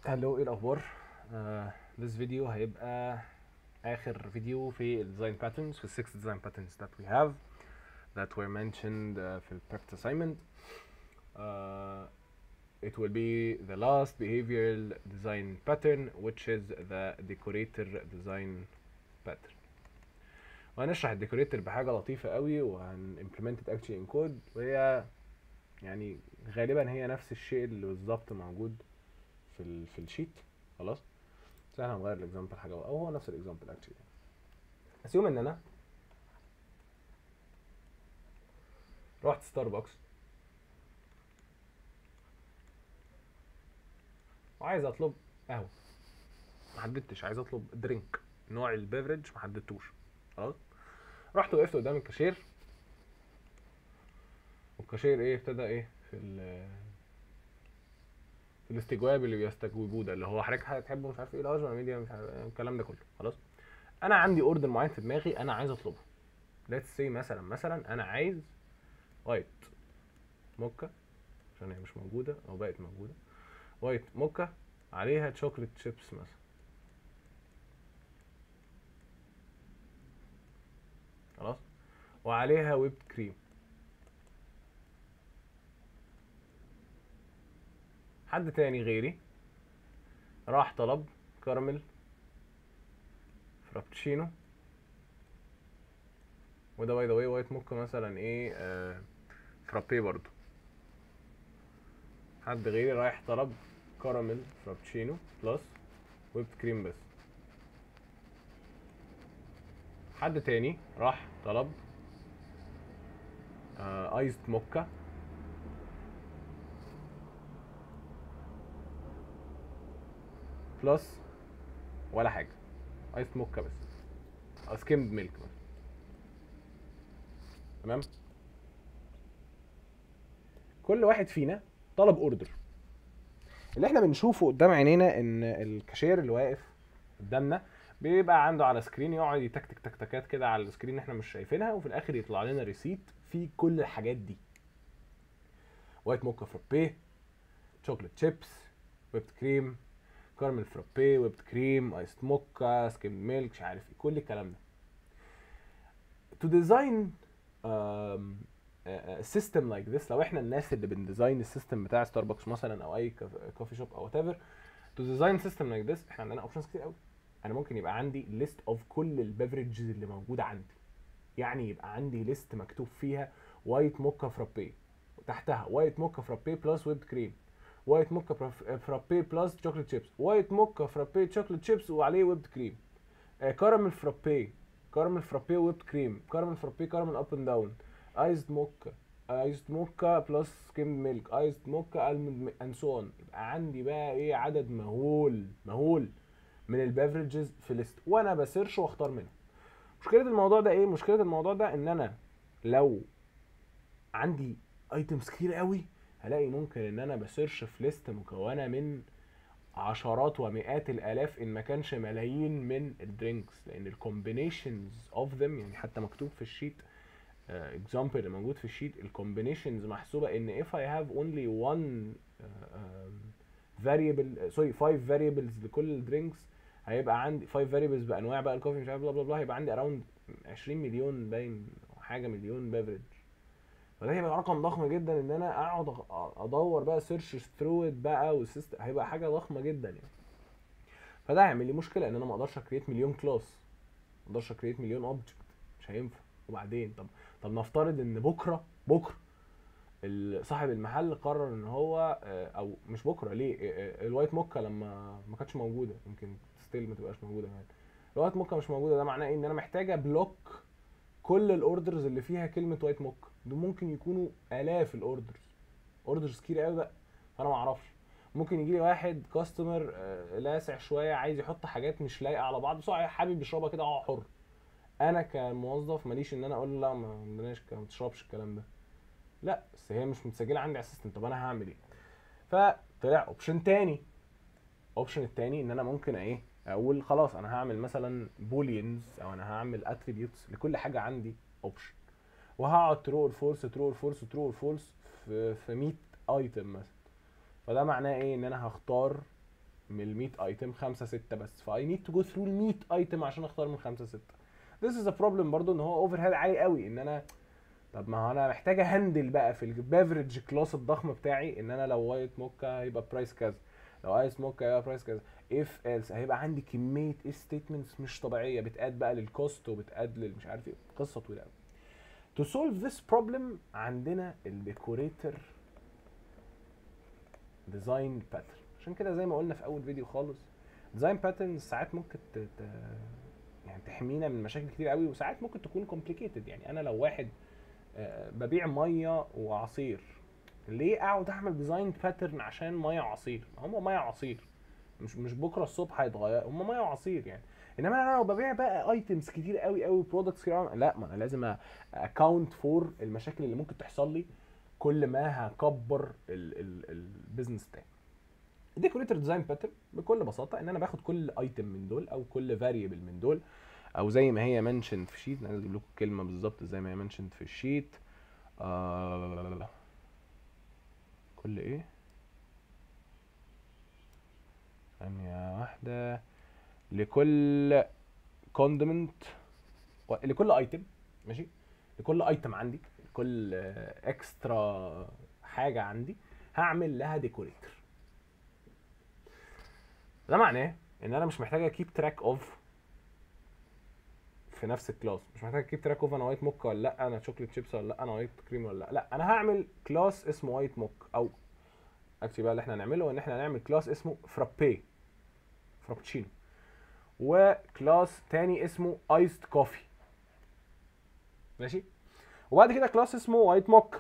هلو ايه الاخبار uh, this video هيبقى اخر فيديو في design patterns في 6 design patterns that we have that were mentioned uh, في practice assignment uh, it will be the last behavioral design pattern which is the decorator design pattern وهنشرح الديكوريتور بحاجه لطيفه قوي وهن implement it actually in code وهي يعني غالبا هي نفس الشيء اللي بالظبط موجود في ال في الشيت خلاص بس احنا هنغير الاكزامبل حاجه او هو نفس الاكزامبل اكشلي اسيوم ان انا رحت ستاربكس وعايز اطلب قهوه ما حددتش عايز اطلب درينك نوع البيفرج ما حددتوش خلاص رحت وقفت قدام الكاشير والكاشير ايه ابتدى ايه في ال في الاستجواب اللي بيستجوبوه ده اللي هو حضرتك هتحبه مش عارف ايه لارج ولا ميديا مش عارف إيه، الكلام ده كله خلاص انا عندي اوردر معين في دماغي انا عايز اطلبه ليتس سي مثلا مثلا انا عايز وايت موكا عشان هي مش موجوده او بقت موجوده وايت موكا عليها تشوكلت شيبس مثلا خلاص وعليها ويب كريم حد تاني غيري راح طلب كراميل فرابتشينو وده باي ذا واي وايت موكا مثلا ايه آه فرابيه برضو حد غيري رايح طلب كراميل فرابتشينو بلس ويب كريم بس حد تاني راح طلب آه ايزد موكا بلس ولا حاجه ايس موكا بس او سكيمد ميلك مثلا تمام كل واحد فينا طلب اوردر اللي احنا بنشوفه قدام عينينا ان الكاشير اللي واقف قدامنا بيبقى عنده على سكرين يقعد يتكتك تكتكات كده على السكرين احنا مش شايفينها وفي الاخر يطلع لنا ريسيت فيه كل الحاجات دي وايت موكا فرابيه شوكليت شيبس ويبت كريم كارمل فرابيه ويبت كريم ايس موكا سكيم ميلك مش عارف ايه كل الكلام ده to design um, سيستم لايك ذس لو احنا الناس اللي بنديزاين السيستم بتاع ستاربكس مثلا او اي كوفي شوب او وات ايفر تو ديزاين سيستم لايك ذس احنا عندنا اوبشنز كتير قوي انا ممكن يبقى عندي ليست اوف كل البيفرجز اللي موجوده عندي يعني يبقى عندي ليست مكتوب فيها وايت موكا فرابيه وتحتها وايت موكا فرابيه بلس ويب كريم وايت موكا فرابيه بلس شوكليت شيبس وايت موكا فرابيه شوكليت شيبس وعليه ويب كريم كاراميل فرابيه كاراميل فرابيه ويب كريم كاراميل فرابيه كاراميل اب اند داون ايزد موكا ايزد موكا بلس سكيم ميلك ايزد موكا المند اند سو اون يبقى عندي بقى ايه عدد مهول مهول من البيفرجز في ليست وانا بسيرش واختار منها مشكله الموضوع ده ايه مشكله الموضوع ده ان انا لو عندي ايتمز كتير قوي هلاقي ممكن ان انا بسيرش في ليست مكونه من عشرات ومئات الالاف ان ما كانش ملايين من الدرينكس لان الكومبينيشنز اوف ذم يعني حتى مكتوب في الشيت اكزامبل اللي موجود في الشيت الكومبينيشنز محسوبه ان if I have only one uh, um, variable سوري 5 variables لكل الدرينكس هيبقى عندي 5 variables بانواع بقى الكوفي مش عارف بلا بلا بلا هيبقى عندي اراوند 20 مليون باين حاجه مليون بيفرج فده هيبقى رقم ضخم جدا ان انا اقعد أغ- ادور بقى سيرش ثرو بقى والسيستم هيبقى حاجه ضخمه جدا يعني فده هيعمل لي مشكله ان انا ما اقدرش اكريت مليون كلاس ما اقدرش اكريت مليون اوبجكت مش هينفع وبعدين طب طب نفترض ان بكره بكره ال- صاحب المحل قرر ان هو آه، او مش بكره ليه آه، آه، الوايت موكا لما ما كانتش موجوده يمكن ستيل ما تبقاش موجوده يعني الوايت موكا مش موجوده ده معناه ايه ان انا محتاجه بلوك كل الاوردرز اللي فيها كلمه وايت موكا دول ممكن يكونوا الاف الاوردرز اوردرز كتير قوي بقى فانا ما اعرفش ممكن يجي لي واحد كاستمر لاسع شويه عايز يحط حاجات مش لايقه على بعض بس هو حابب يشربها كده هو حر انا كموظف ماليش ان انا اقول له لا ما عندناش ك- ما تشربش الكلام ده لا بس هي مش متسجله عندي على السيستم طب انا هعمل ايه فطلع اوبشن تاني اوبشن التاني ان انا ممكن ايه اقول خلاص انا هعمل مثلا بولينز او انا هعمل اتريبيوتس لكل حاجه عندي اوبشن وهقعد ترو اور فولس ترو اور فولس ترو اور فولس في في 100 ايتم مثلا فده معناه ايه ان انا هختار من ال 100 ايتم خمسة ستة بس فاي نيد تو جو ثرو ال 100 ايتم عشان اختار من خمسة ستة This is a problem برضو ان هو اوفر هيد عالي قوي ان انا طب ما هو انا محتاج اهندل بقى في البيفرج كلاس الضخم بتاعي ان انا لو وايت موكا هيبقى برايس كذا لو ايس موكا هيبقى برايس كذا اف ايلس هيبقى عندي كميه ستيتمنتس مش طبيعيه بتاد بقى للكوست وبتاد للمش عارف ايه قصه طويله قوي To solve this problem عندنا الديكوريتور ديزاين باترن عشان كده زي ما قلنا في اول فيديو خالص ديزاين باترن ساعات ممكن ت... ت... يعني تحمينا من مشاكل كتير قوي وساعات ممكن تكون كومبليكيتد يعني انا لو واحد آه، ببيع ميه وعصير ليه اقعد اعمل ديزاين باترن عشان ميه وعصير هم ميه وعصير مش مش بكره الصبح هيتغير هم ميه وعصير يعني انما انا لو ببيع بقى ايتمز كتير قوي قوي برودكتس كتير قوي لا ما انا لازم اكاونت فور المشاكل اللي ممكن تحصل لي كل ما هكبر البيزنس بتاعي الديكوريتور ديزاين باترن بكل بساطه ان انا باخد كل ايتم من دول او كل فاريبل من دول او زي ما هي منشند في شيت انا عايز اجيب لكم الكلمه بالظبط زي ما هي منشند في الشيت آه لا لا لا. كل ايه ثانية واحدة لكل كوندمنت لكل ايتم ماشي لكل ايتم عندي لكل اكسترا حاجة عندي هعمل لها ديكوريتور ده معناه ان انا مش محتاج اكيب تراك اوف في نفس الكلاس مش محتاج اكيب تراك اوف انا وايت موكا ولا لا انا شوكليت شيبس ولا لا انا وايت كريم ولا لا لا انا هعمل كلاس اسمه وايت موك او اكشلي بقى اللي احنا هنعمله ان احنا هنعمل كلاس اسمه فرابي فرابتشينو وكلاس تاني اسمه ايست كوفي ماشي وبعد كده كلاس اسمه وايت موك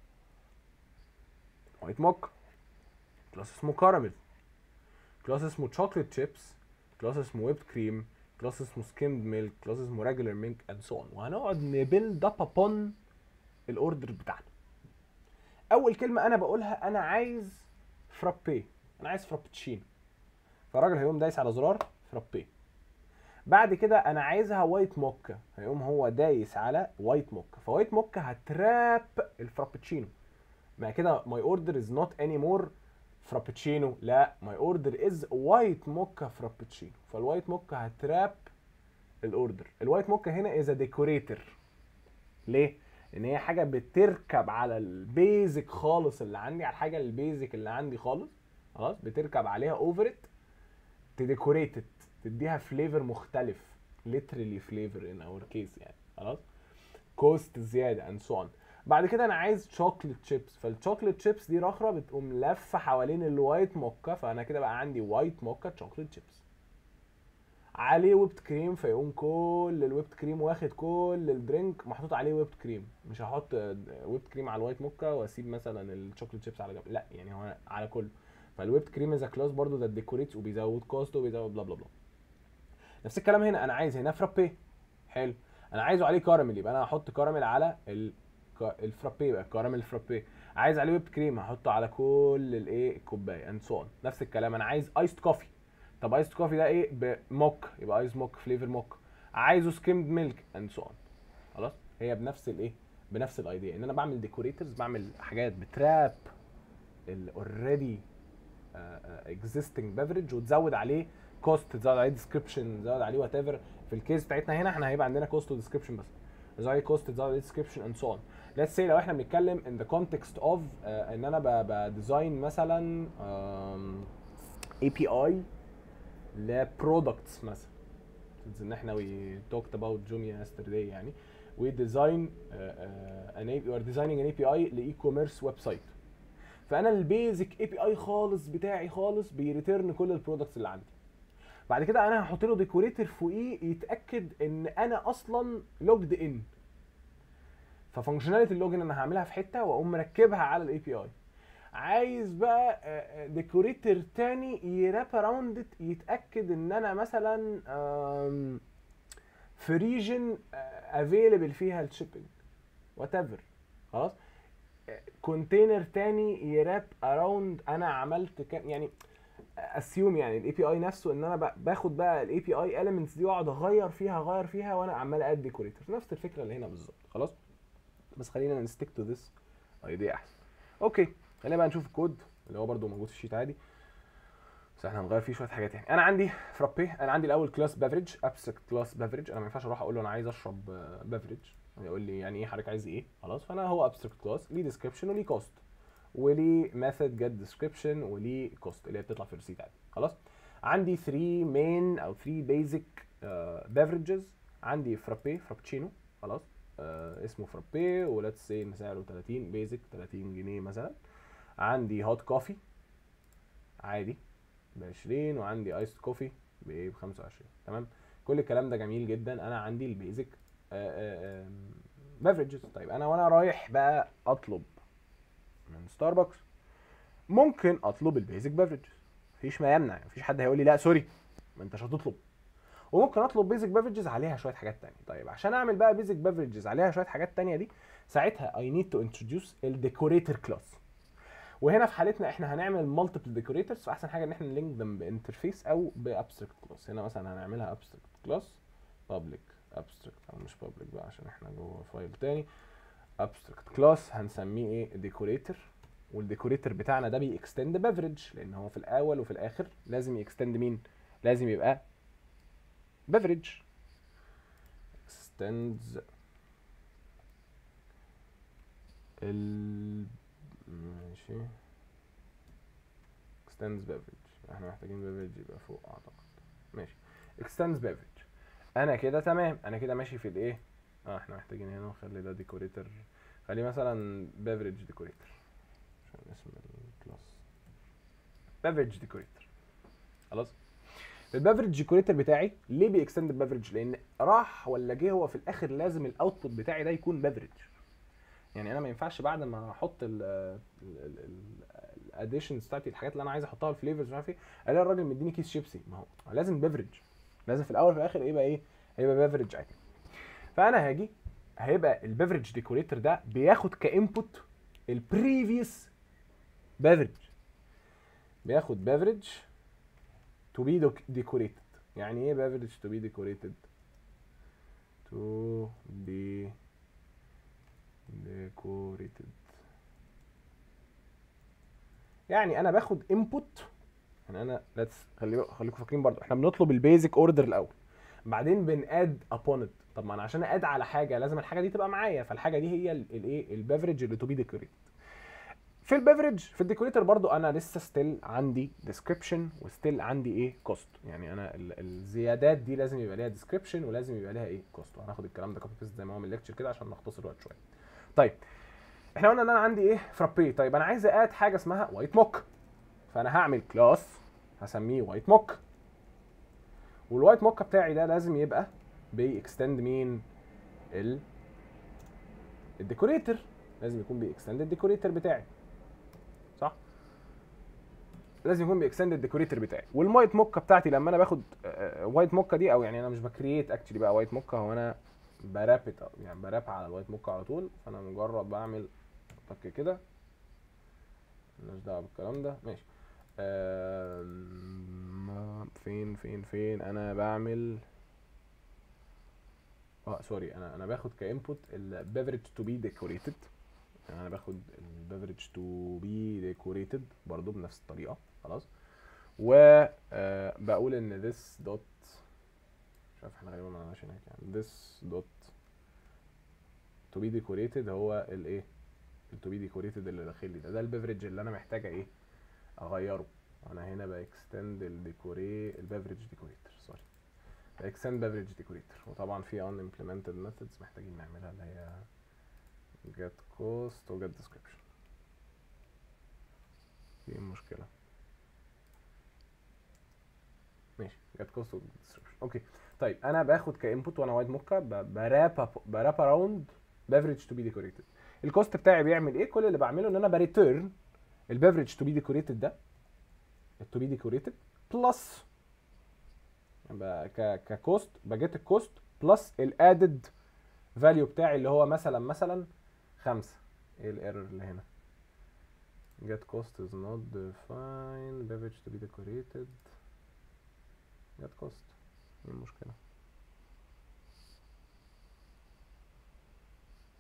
وايت موك كلاس اسمه كاراميل كلاس اسمه شوكليت شيبس كلاس اسمه ويبد كريم كلاس اسمه سكيمد ميلك كلاس اسمه ريجولار ميلك اند سو اون وهنقعد نبيلد اب ابون الاوردر بتاعنا اول كلمه انا بقولها انا عايز فرابي انا عايز فرابتشينو فالراجل هيقوم دايس على زرار فرابي بعد كده انا عايزها وايت موكا هيقوم هو دايس على وايت موكا فوايت موكا هتراب الفرابتشينو مع كده ماي اوردر از نوت اني مور فرابتشينو لا ماي اوردر از وايت موكا فرابتشينو فالوايت موكا هتراب الاوردر الوايت موكا هنا از ديكوريتور ليه ان هي حاجه بتركب على البيزك خالص اللي عندي على الحاجه البيزك اللي عندي خالص خلاص بتركب عليها اوفر تديكوريتد تديها فليفر مختلف literally flavor in our case يعني خلاص كوست زياده and so on بعد كده انا عايز شوكليت شيبس فالشوكليت شيبس دي رخره بتقوم لفه حوالين الوايت موكا فانا كده بقى عندي وايت موكا شوكليت شيبس عليه ويبت كريم فيقوم كل الويبت كريم واخد كل الدرينك محطوط عليه ويبت كريم مش هحط ويبت كريم على الوايت موكا واسيب مثلا الشوكليت شيبس على جنب لا يعني هو على كله فالويبت كريم از كلاس برضه ده ديكوريتس وبيزود كوست وبيزود بلا بلا بلا نفس الكلام هنا انا عايز هنا فرابي حلو انا عايزه عليه كراميل يبقى انا هحط كراميل على ال الفرابي يبقى كراميل فرابي عايز عليه ويب كريم هحطه على كل الايه الكوبايه اند سو نفس الكلام انا عايز ايست كوفي طب ايست كوفي ده ايه بموك يبقى ايس موك فليفر موك عايزه سكيمد ميلك اند سو خلاص هي بنفس الايه بنفس الايديا ان انا بعمل ديكوريتورز بعمل حاجات بتراب الاوريدي اكزيستنج بيفرج وتزود عليه كوست تزود عليه ديسكربشن تزود عليه وات ايفر في الكيس بتاعتنا هنا احنا هيبقى عندنا كوست وديسكربشن بس تزود عليه كوست تزود عليه ديسكربشن اند سو اون ليتس سي لو احنا بنتكلم ان ذا كونتكست اوف ان انا بديزاين مثلا اي بي اي لبرودكتس مثلا since ان احنا we talked about Jumia yesterday يعني we design uh, uh, an API we are designing an API لاي كوميرس ويب سايت فانا البيزك اي بي اي خالص بتاعي خالص بيريتيرن كل البرودكتس اللي عندي بعد كده انا هحط له ديكوريتور فوقيه يتاكد ان انا اصلا لوجد ان ففانكشناليتي اللوجن انا هعملها في حته واقوم مركبها على الاي بي اي عايز بقى ديكوريتور تاني يراب اراوند يتاكد ان انا مثلا في ريجن افيلبل فيها الشيبنج وات ايفر خلاص كونتينر تاني يراب اراوند انا عملت كام يعني اسيوم يعني الاي بي اي نفسه ان انا باخد بقى الاي بي اي اليمنتس دي واقعد اغير فيها اغير فيها وانا عمال اد ديكوريتور نفس الفكره اللي هنا بالظبط خلاص بس خلينا نستيك تو ذس ايديا احسن اوكي خلينا بقى نشوف الكود اللي هو برده موجود في الشيت عادي بس احنا هنغير فيه شويه حاجات يعني انا عندي فرابي انا عندي الاول كلاس بافريج ابستراكت كلاس بافريج انا ما ينفعش اروح اقول له انا عايز اشرب بافريج يقول لي يعني ايه حضرتك عايز ايه خلاص فانا هو ابستراكت كلاس ليه ديسكربشن وليه كوست وليه ميثود جيت ديسكربشن وليه كوست اللي هي بتطلع في الريسيت عادي خلاص عندي 3 مين او 3 بيزك بافريجز عندي فرابي فرابتشينو خلاص آه اسمه فرابي وليتس سي ان سعره 30 بيزك 30 جنيه مثلا عندي هوت كوفي عادي ب 20 وعندي ايس كوفي ب 25 تمام كل الكلام ده جميل جدا انا عندي البيزك بافريجز طيب انا وانا رايح بقى اطلب من ستاربكس ممكن اطلب البيزك بافريجز مفيش ما يمنع مفيش حد هيقول لي لا سوري ما انتش هتطلب وممكن اطلب بيزك بافريجز عليها شويه حاجات تانية طيب عشان اعمل بقى بيزك بافريجز عليها شويه حاجات تانية دي ساعتها اي نيد تو انتروديوس الديكوريتور كلاس وهنا في حالتنا احنا هنعمل مالتيبل ديكوريتورز فاحسن حاجه ان احنا نلينك ذم بانترفيس او بابستراكت كلاس هنا مثلا هنعملها ابستراكت كلاس بابليك ابستراكت او مش بابليك بقى عشان احنا جوه فايل تاني ابستراكت كلاس هنسميه ايه ديكوريتور والديكوريتور بتاعنا ده بيكستند بافريج لان هو في الاول وفي الاخر لازم يكستند مين لازم يبقى بافريج extends ال ماشي extends beverage احنا محتاجين beverage يبقى فوق اعتقد ماشي extends beverage انا كده تمام انا كده ماشي في الايه اه احنا محتاجين هنا نخلي ده ديكوريتور خليه مثلا beverage ديكوريتور عشان اسم الكلاس beverage ديكوريتور خلاص البافرج ديكوريتور بتاعي ليه بيكستند البافرج لان راح ولا جه هو في الاخر لازم الاوتبوت بتاعي ده يكون بافرج يعني انا ما ينفعش بعد ما احط الاديشنز بتاعتي الحاجات اللي انا عايز احطها الفليفرز مش عارف ايه الاقي الراجل مديني كيس شيبسي ما هو لازم بافرج لازم في الاول وفي الاخر يبقى ايه هيبقى بافرج عادي فانا هاجي هيبقى البافرج ديكوريتور ده بياخد كانبوت البريفيوس بافرج بياخد بافرج to be decorated يعني ايه beverage to be decorated to be decorated يعني انا باخد input يعني انا ليتس خلي خليكم فاكرين برضو احنا بنطلب البيزك اوردر الاول بعدين بناد upon it طب ما انا عشان اد على حاجه لازم الحاجه دي تبقى معايا فالحاجه دي هي الايه البيفرج اللي تو بي ديكوريتد في البيفرج في الديكوريتور برضو انا لسه ستيل عندي ديسكريبشن وستيل عندي ايه كوست يعني انا ال- الزيادات دي لازم يبقى ليها ديسكريبشن ولازم يبقى ليها ايه كوست وهناخد الكلام ده كوبي بيست زي ما هو من الليكتشر كده عشان نختصر الوقت شويه طيب احنا قلنا ان انا عندي ايه فرابي طيب انا عايز اد حاجه اسمها وايت موك فانا هعمل كلاس هسميه وايت موك والوايت موك بتاعي ده لازم يبقى بيكستند مين ال الديكوريتور لازم يكون بيكستند الديكوريتور بتاعي صح لازم يكون بيكستند الديكوريتور بتاعي والوايت موكا بتاعتي لما انا باخد وايت موكا دي او يعني انا مش بكرييت اكشلي بقى وايت موكا هو انا براب يعني براب على الوايت موكا على طول فانا مجرد بعمل طك كده مالناش دعوه بالكلام ده ماشي آم، فين فين فين انا بعمل اه سوري انا انا باخد كانبوت البيفرج تو بي ديكوريتد يعني انا باخد البيفرج تو بي ديكوريتد برضو بنفس الطريقه خلاص و آه، بقول ان this دوت مش عارف احنا غالبا ما عملناش هناك يعني this دوت to be decorated هو الايه ال to be decorated اللي داخل لي ده ده البيفرج اللي انا محتاجه ايه اغيره انا هنا باكستند الديكوري البيفرج ديكوريتور سوري باكستند بيفرج ديكوريتور وطبعا في ان implemented methods محتاجين نعملها اللي هي get cost و get description دي المشكلة ماشي get cost و get description اوكي طيب انا باخد كانبوت وانا وايد موكا ب- براب أب- براب اراوند beverage to be decorated الكوست بتاعي بيعمل ايه كل اللي بعمله ان انا بريتيرن البيفرج تو بي ديكوريتد ده التو بي ديكوريتد بلس ك ككوست بجيت الكوست بلس الادد فاليو بتاعي اللي هو مثلا مثلا خمسة ايه الايرور اللي هنا get cost is not defined beverage to be decorated get cost ايه المشكلة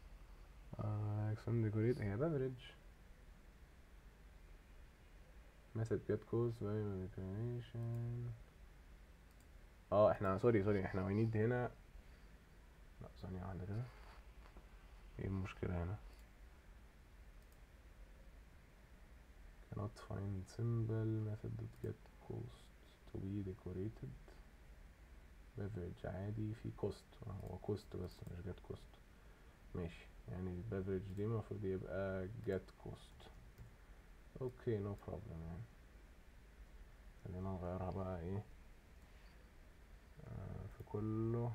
آه extend decorate هي beverage method get cost by declaration اه احنا سوري سوري احنا we need هنا لا ثانية واحدة كده ايه المشكلة هنا cannot find symbol method that get cost to be decorated beverage عادي في cost هو cost بس مش get cost ماشي يعني ال beverage دي المفروض يبقى get cost اوكي نو no problem يعني خلينا نغيرها بقى ايه آه في كله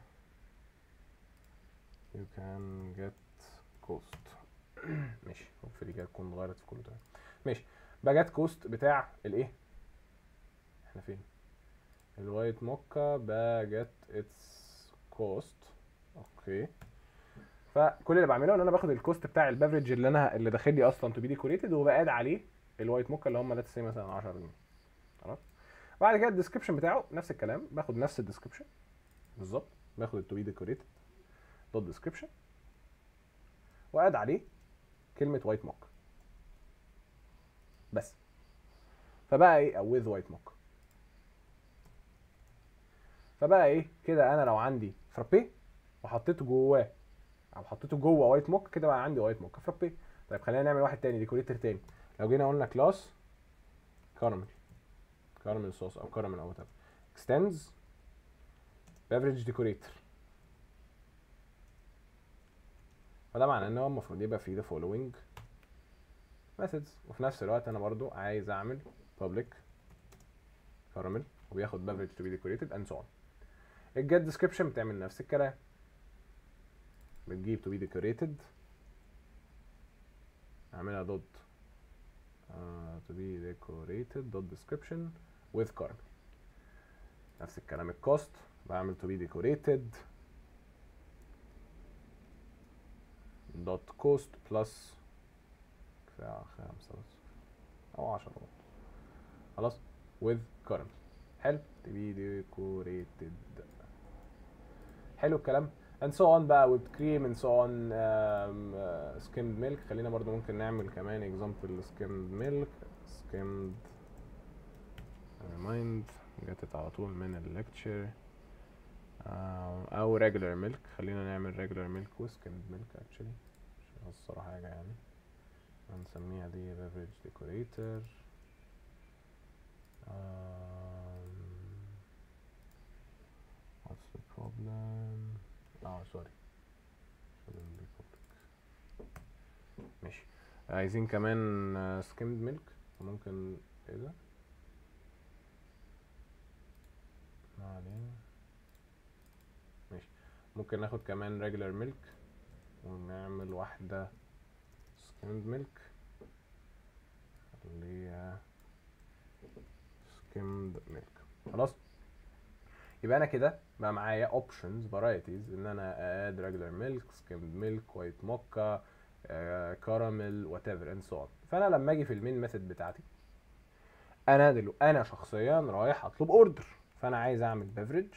you can get cost ماشي hopefully كده تكون اتغيرت في كله تمام ماشي بقى جت كوست بتاع الايه احنا فين الوايت موكا بقى جت اتس كوست اوكي فكل اللي بعمله ان انا باخد الكوست بتاع البافريج اللي انا اللي داخل لي اصلا تو بي ديكوريتد وبقاد عليه الوايت موكا اللي هم ليتس سي مثلا 10 جنيه خلاص بعد كده الديسكربشن بتاعه نفس الكلام باخد نفس الديسكربشن بالظبط باخد التو بي ديكوريتد دوت ديسكربشن وقاد عليه كلمه وايت موكا بس فبقى ايه او with white mocha فبقى ايه كده انا لو عندي فرابي وحطيته جواه او حطيته جوه وايت موك كده بقى عندي وايت موكا فرابي طيب خلينا نعمل واحد تاني ديكوريتور تاني لو جينا قلنا كلاس كارمل كارمل صوص او كارمل او whatever extends beverage decorator فده معناه ان هو المفروض يبقى فيه the following methods وفي نفس الوقت انا برضو عايز اعمل public caramel وبياخد beverage to be decorated and so on الجيت description بتعمل نفس الكلام بتجيب to be decorated اعملها دوت uh, to be decorated dot description with caramel نفس الكلام الكوست بعمل to be decorated dot cost plus ساعة خمسة بس أو عشرة برضه خلاص with caramel حلو to be decorated حلو الكلام and so on بقى whipped cream and so on um, uh, skimmed milk خلينا برضو ممكن نعمل كمان example skimmed milk skimmed remind جاتت على طول من الليكتشر uh, او regular milk خلينا نعمل regular milk و skimmed milk actually مش هخسر حاجة يعني هنسميها دي beverage decorator um, what's the problem اه سوري shouldn't be public ماشي عايزين كمان skimmed milk ممكن ايه ده ما علينا ماشي ممكن ناخد كمان regular milk ونعمل واحدة skimmed milk خليها skimmed milk خلاص يبقى انا كده بقى معايا options varieties ان انا add regular milk skimmed milk white mocha كاراميل وات ايفر اند سو فانا لما اجي في المين ميثود بتاعتي انا دلو انا شخصيا رايح اطلب اوردر فانا عايز اعمل بيفرج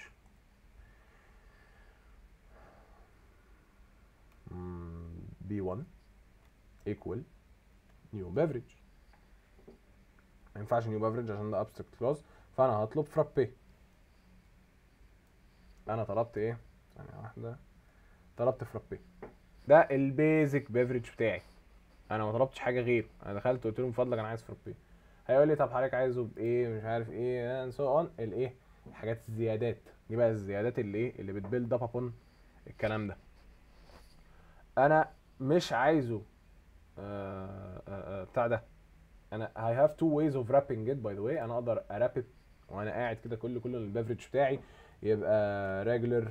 بي 1 ايكوال نيو بيفرج ما ينفعش نيو بيفرج عشان ده ابستراكت كلاس فانا هطلب فرابي انا طلبت ايه ثانيه واحده طلبت فرابي ده البيزك بيفرج بتاعي انا ما طلبتش حاجه غير انا دخلت قلت له من فضلك انا عايز فرابي هيقول لي طب حضرتك عايزه بايه مش عارف ايه اند سو اون الايه الحاجات الزيادات دي بقى الزيادات اللي ايه اللي بتبيلد اب ابون الكلام ده انا مش عايزه آه آه بتاع ده انا I have two ways of wrapping it by the way انا اقدر اراب وانا قاعد كده كل كل البيفرج بتاعي يبقى regular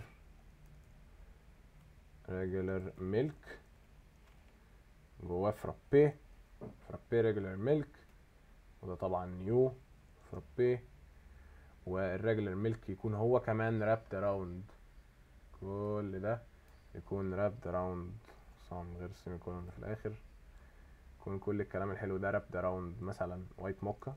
regular milk جواه فرابي فرابي ريجولار ميلك وده طبعا نيو فرابي والريجولار ميلك يكون هو كمان رابد اراوند كل ده يكون رابد اراوند طبعا من غير السيمي كولون في الاخر يكون كل الكلام الحلو ده رابد اراوند مثلا وايت موكا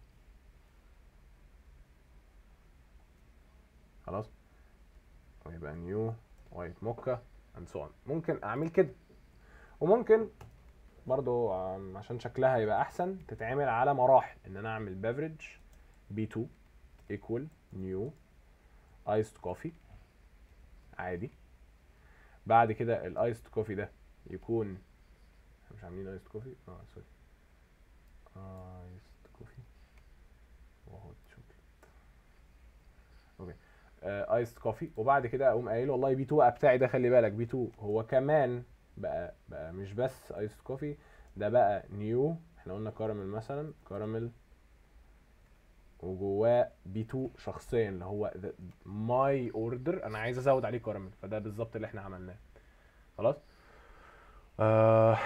خلاص ويبقى نيو وايت موكا اند سو ممكن اعمل كده وممكن برضو آم، عشان شكلها يبقى احسن تتعمل على مراحل ان انا اعمل beverage B2 equal new iced coffee عادي بعد كده الايست كوفي ده يكون إحنا مش عاملين ايست كوفي اه سوري ايست كوفي وهوت شوكليت اوكي ايست كوفي وبعد كده اقوم قايل والله بي 2 بقى بتاعي ده خلي بالك بي 2 هو كمان بقى بقى مش بس ايست كوفي ده بقى نيو احنا قلنا كراميل مثلا كراميل وجواه بي 2 شخصيا اللي هو ماي اوردر انا عايز ازود عليه كراميل فده بالظبط اللي احنا عملناه خلاص آه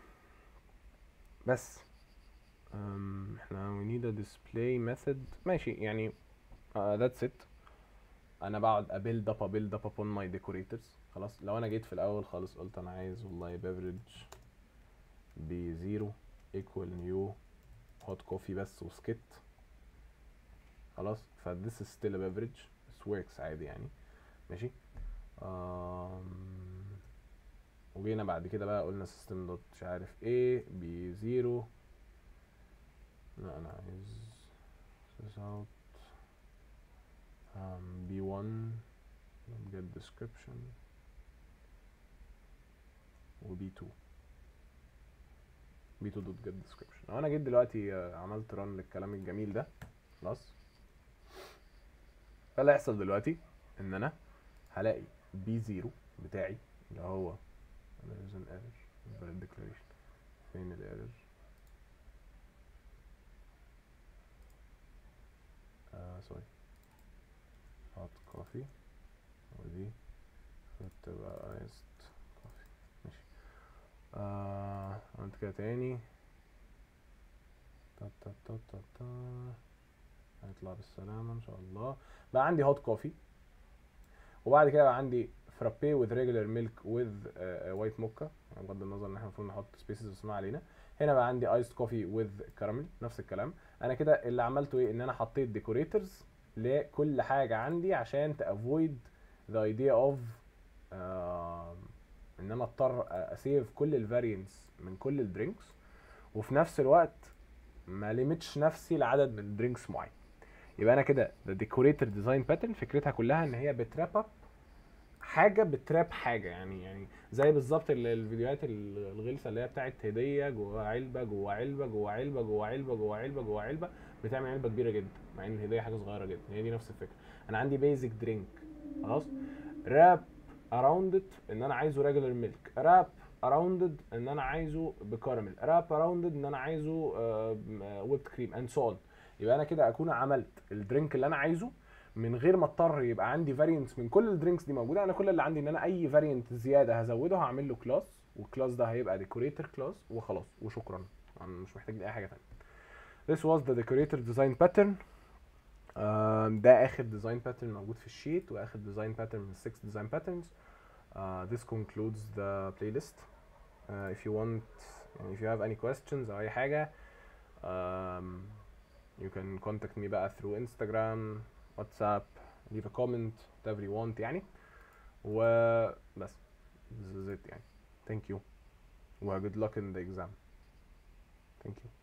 بس أم، احنا we need a display method ماشي يعني uh, that's it انا بقعد ابيلد اب ابيلد اب upon my decorators خلاص لو انا جيت في الاول خالص قلت انا عايز والله beverage ب 0 equal new hot coffee بس وسكت خلاص ف this is still a beverage this works عادي يعني ماشي um, وجينا بعد كده بقى قلنا system دوت مش عارف ايه ب 0 لا انا عايز result um, b1 get description و b2 b2 دوت get description لو انا جيت دلوقتي آه، عملت رن للكلام الجميل ده خلاص فاللي هيحصل دلوقتي ان انا هلاقي b0 بتاعي اللي هو there's an error valid declaration فين الايرور آه سوري hot coffee ودي تبقى iced coffee ماشي آه عملت كده تاني تا تا تا تا تا هيطلع بالسلامة ان شاء الله بقى عندي hot coffee وبعد كده بقى عندي فرابي with regular milk with uh, white mocha يعني بغض النظر ان احنا المفروض نحط سبيسز بس ما علينا هنا بقى عندي ايس كوفي with caramel نفس الكلام انا كده اللي عملته ايه ان انا حطيت ديكوريتورز لكل حاجه عندي عشان تافويد ذا ايديا اوف ان انا اضطر اسيف كل الفارينتس من كل الدرينكس وفي نفس الوقت ما ليميتش نفسي لعدد من الدرينكس معين يبقى انا كده the decorator design pattern فكرتها كلها ان هي بتراب اب حاجه بتراب حاجه يعني يعني زي بالظبط ال- الفيديوهات ال- الغلسه اللي هي بتاعت هديه جوه علبه جوه علبه جوه علبه جوه علبه جوه علبه جوه علبه بتعمل علبه كبيره جدا مع ان الهديه حاجه صغيره جدا هي دي نفس الفكره انا عندي بيزك درينك خلاص راب اراوند ان انا عايزه ريجولار ميلك راب اراوند ان انا عايزه بكارمل راب اراوند ان انا عايزه ويب كريم اند سو يبقى انا كده اكون عملت الدرينك اللي انا عايزه من غير ما اضطر يبقى عندي فارينتس من كل الدرينكس دي موجوده انا كل اللي عندي ان انا اي فارينت زياده هزوده هعمل له كلاس والكلاس ده هيبقى ديكوريتور كلاس وخلاص وشكرا انا مش محتاج اي حاجه ثانيه This was the decorator design pattern آم، ده اخر design pattern موجود في الشيت واخر design pattern من 6 design patterns uh, this concludes the playlist uh, if you want يعني if you have any questions او اي حاجه um, you can contact me بقى through Instagram WhatsApp leave a comment whatever you want يعني وبس this is it يعني thank you و good luck in the exam thank you